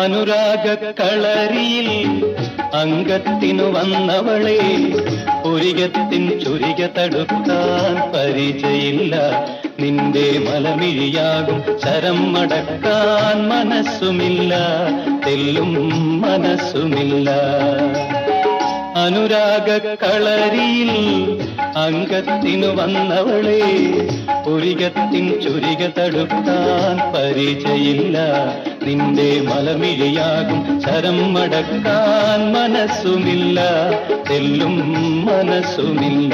അനുരാഗ കളരിയിൽ അംഗത്തിനു വന്നവളെ പുരികത്തിൻ ചുരിക തടുക്കാൻ പരിചയില്ല നിന്റെ മലമിഴിയാകും ശരം മടക്കാൻ മനസ്സുമില്ല തെല്ലും മനസ്സുമില്ല അനുരാഗ കളരിയിൽ അംഗത്തിനു വന്നവളെ പുരികത്തിൻ ചുരിക തടുക്കാൻ പരിചയില്ല നിന്റെ മലമിഴിയാകും ശരം മടക്കാൻ മനസ്സുമില്ല തെല്ലും മനസ്സുമില്ല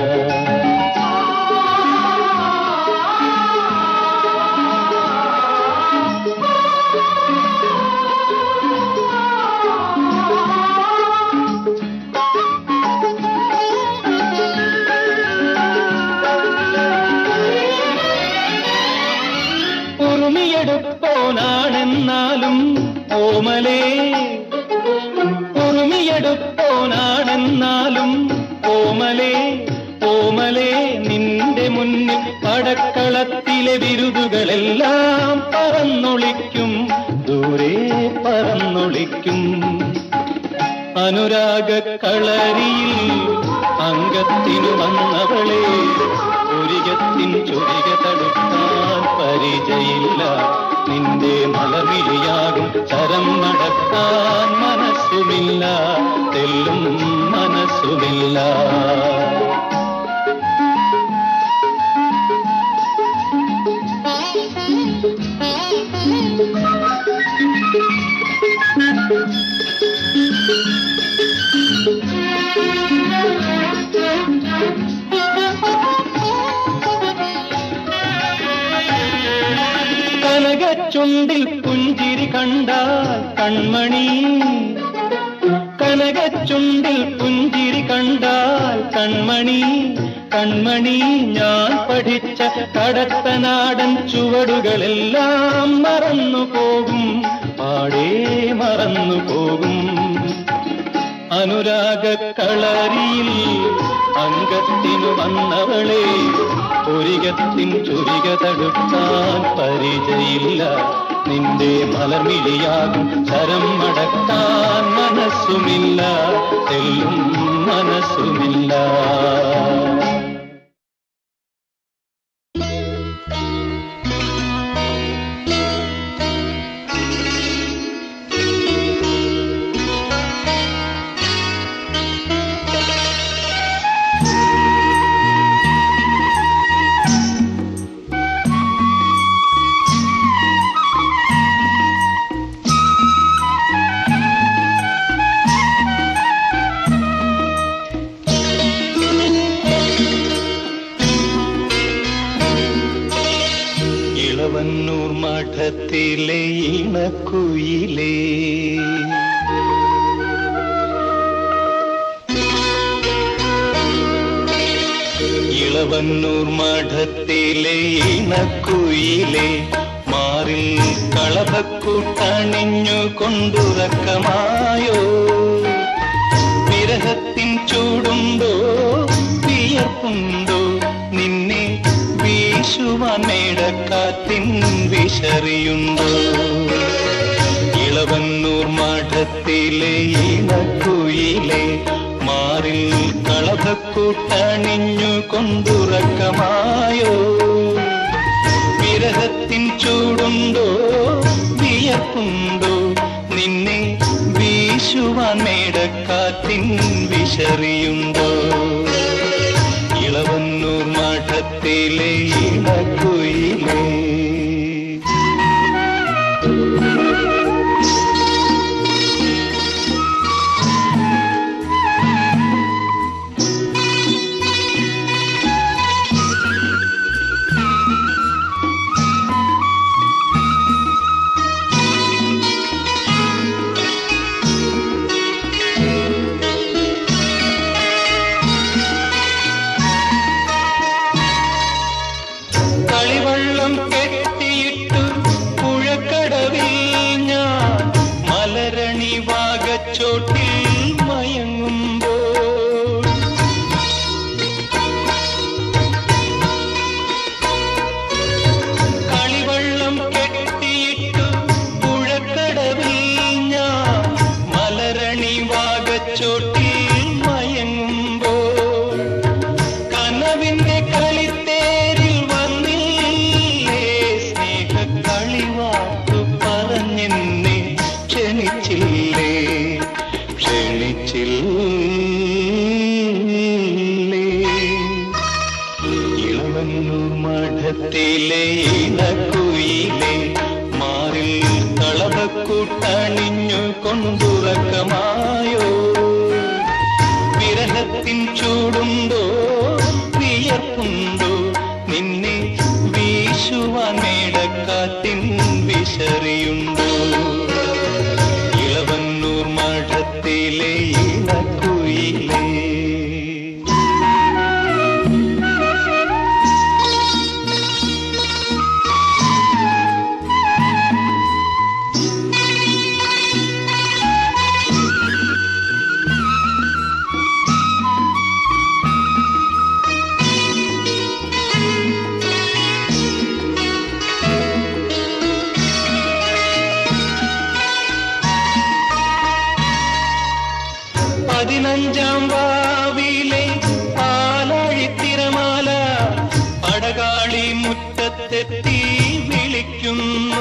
ഉറുമിയെടുപ്പോനാണെന്നാലും ഓമലേ ഉറുമിയെടുപ്പോനാണെന്നാലും ഓമലേ ഓമലേ നിന്റെ മുന്നിൽ പടക്കളത്തിലെ ബിരുദുകളെല്ലാം പറന്നൊളിക്കും ദൂരെ പറന്നൊളിക്കും അനുരാഗ കളരിയിൽ അംഗത്തിനു വന്നവളെ ഒരികത്തിൻ ചൊരിക തടുക്കാൻ പരിചയില്ല നിന്റെ മലവിളിയാകും ചരം നടക്കാൻ മനസ്സുമില്ല തെല്ലും മനസ്സുമില്ല കനകച്ചുണ്ടിൽ പുഞ്ചിരി കണ്ടാൽ കൺമണി കനകച്ചുണ്ടിൽ പുഞ്ചിരി കണ്ടാൽ കൺമണി കൺമണി ഞാൻ പഠിച്ച കടത്തനാടൻ ചുവടുകളെല്ലാം മറന്നു പോകും പാടേ മറന്നു പോകും അനുരാഗ കളരിയിൽ അംഗത്തിനു വന്നവളെ ഒരികത്തിൻ ചുരിക തടുക്കാൻ പരിചയില്ല നിന്റെ മലമിഴിയാകും ശരം മടക്കാൻ മനസ്സുമില്ല തെല്ലും മനസ്സുമില്ല ഇളവന്നൂർ മഠത്തിലെ ഇണക്കുയിലേ ഇളവന്നൂർ മഠത്തിലെ ഇണക്കുയിലെ മാറിൽ കളഭക്കൂട്ടണിഞ്ഞു കൊണ്ടുറക്കമായോ വിരഹത്തിൻ ചൂടുണ്ടോ വിയർപ്പുണ്ടോ നിന്നെ വീശുവാൻ മേടക്കാറ്റിൻ വിശറിയുണ്ടോ ഇളവന്നൂർ മഠത്തിലെ ഇണക്കുയിലെ മാറിൽ കളഭക്കൂട്ടണിഞ്ഞു കൊണ്ടുറക്കമായോ വിരഹത്തിൻ ചൂടുണ്ടോ വിയർപ്പുണ്ടോ നിന്നെ വീശുവാൻ മേടക്കാറ്റിൻ വിശറിയുണ്ടോ ഇളവന്നൂർ മഠത്തിലെ ഇണക്കുയിലേ മാടത്തിലെ ഇണക്കുയിലെ മാറിൽ കളഭക്കൂട്ടണിഞ്ഞു കൊണ്ടുറക്കമായോ വിരഹത്തിൻ ചൂടുണ്ടോ വിയർപ്പുണ്ടോ നിന്നെ വീശുവാൻ മേടക്കാറ്റിൻ വിശറിയുണ്ടോ ഇളവന്നൂർ മഠത്തിലെ ഇണക്കുയിലേ പതിനഞ്ചാം വാവിലെ പാലാഴിത്തിരമാല അടകാളി മുറ്റത്തെത്തി വിളിക്കുന്നു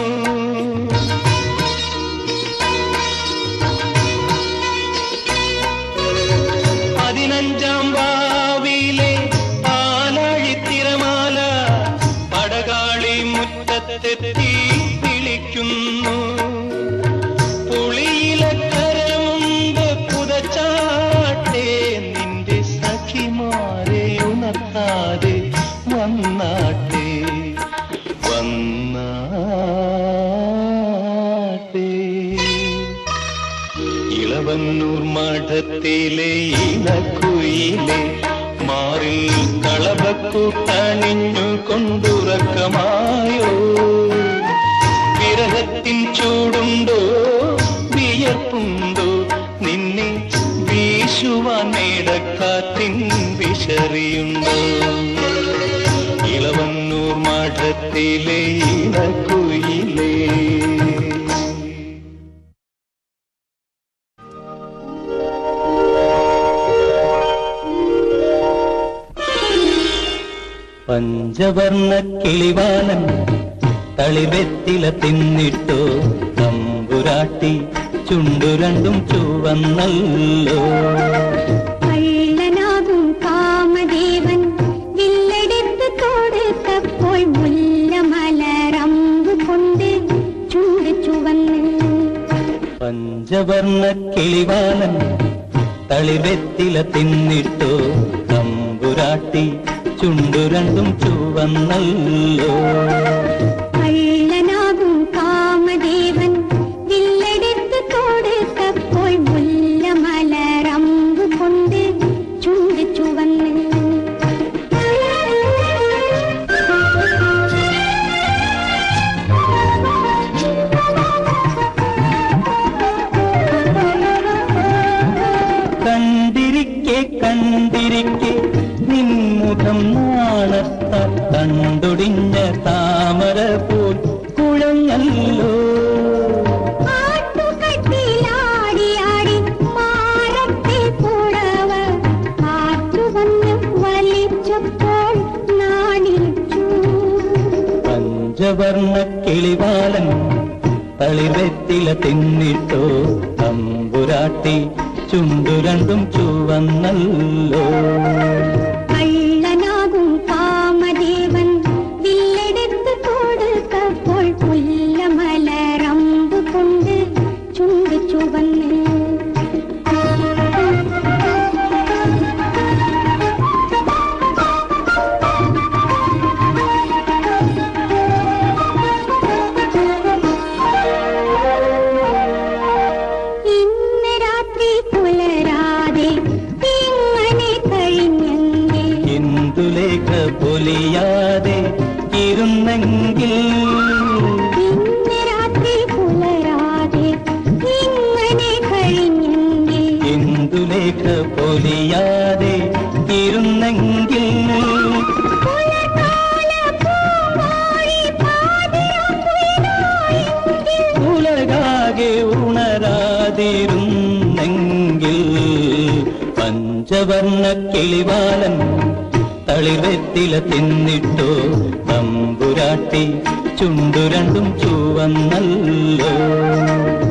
പതിനഞ്ചാം വാവിലെ പാലാഴിത്തിരമാല അടകാളി മുറ്റത്തെത്തി വിളിക്കുന്നു പുളിയിലക്കരമുണ്ട് പുതച്ചാട്ടെ നിന്റെ സഖിമാരെ ഉണർത്താതെ വന്നാട്ടെ വന്നാട്ടെ ഇളവന്നൂർ മഠത്തിലെ ഇണക്കുയിലെ മാറിൽ കളഭക്കൂട്ടണിഞ്ഞു കൊണ്ടുറക്കമായോ വിരഹത്തിൻ ചൂടുണ്ടോ വിയർപ്പുണ്ടോ നിന്നെ വീശുവാൻ മേടക്കാറ്റിൻ വിശറിയുണ്ടോ ഇളവന്നൂർ മഠത്തിലെ ഇണക്കുയിലേ പഞ്ചവർണ്ണ കിളിവാലൻ തളിവെത്തില തിന്നിട്ടോ തമ്പുരാട്ടി ചുണ്ടു രണ്ടും ചുവന്നല്ലോ കള്ളനാകും കാമദേവൻ വില്ലെടുത്ത് കൊടുത്തപ്പോൾ മുല്ലമലറമ്പ് കൊണ്ട് ചൂട് ചുവന്ന് പഞ്ചവർണ്ണ കിളിവാലൻ തളിവെത്തില തിന്നിട്ടോ തമ്പുരാട്ടി ചുണ്ടു രണ്ടും ചുവന്നല്ലോ കള്ളനാകും കാമദേവൻ വില്ലെടുത്ത് കൊടുത്തപ്പോൾ മുല്ലമലറമ്പ് കൊണ്ട് ചൂട് ചുവന്ന് കണ്ടിരിക്കെ കണ്ടിരിക്കെ നിൻമുഖം നാണത്താൽ കണ്ടൊടിഞ്ഞ താമര പോൽ കുഴഞ്ഞല്ലോ ആട്ടുകട്ടിലാടി ആടി മാറത്തെ പുടവ കാറ്റുവന്ന് വലിച്ചപ്പോൾ നാണിച്ചു പഞ്ചവർണ്ണ കിളിവാലൻ തളിവെത്തില തിന്നിട്ടോ തമ്പുരാട്ടി ചുണ്ടു രണ്ടും ചുവന്നല്ലോ കള്ളനാകും കാമദേവൻ വില്ലെടുത്ത് കൊടുത്തപ്പോൾ പുല്ലമലറമ്പ് കൊണ്ട് ചുണ്ട് ചുവന്ന് ഇന്ന് രാത്രി പുലരാതെ ഇങ്ങനെ കഴിഞ്ഞെങ്കിൽ ഇന്ദുലേഖ പൊലിയാതെ ഇരുന്നെങ്കിൽ ഇന്ന് രാത്രി പുലരാതെ ഇങ്ങനെ കഴിഞ്ഞെങ്കിൽ ഇന്ദുലേഖ പൊലിയാതെ ഇരുന്നെങ്കിൽ പുലർകാല പൂവാഴി പാതിരാക്കുയിലായെങ്കിൽ ഉലകാകെ ഉണരാതിരുന്നെങ്കിൽ പഞ്ചവർണ്ണ കിളിവാലൻ തളിവെത്തില തിന്നിട്ടോ തമ്പുരാട്ടി ചുണ്ടു രണ്ടും ചുവന്നല്ലോ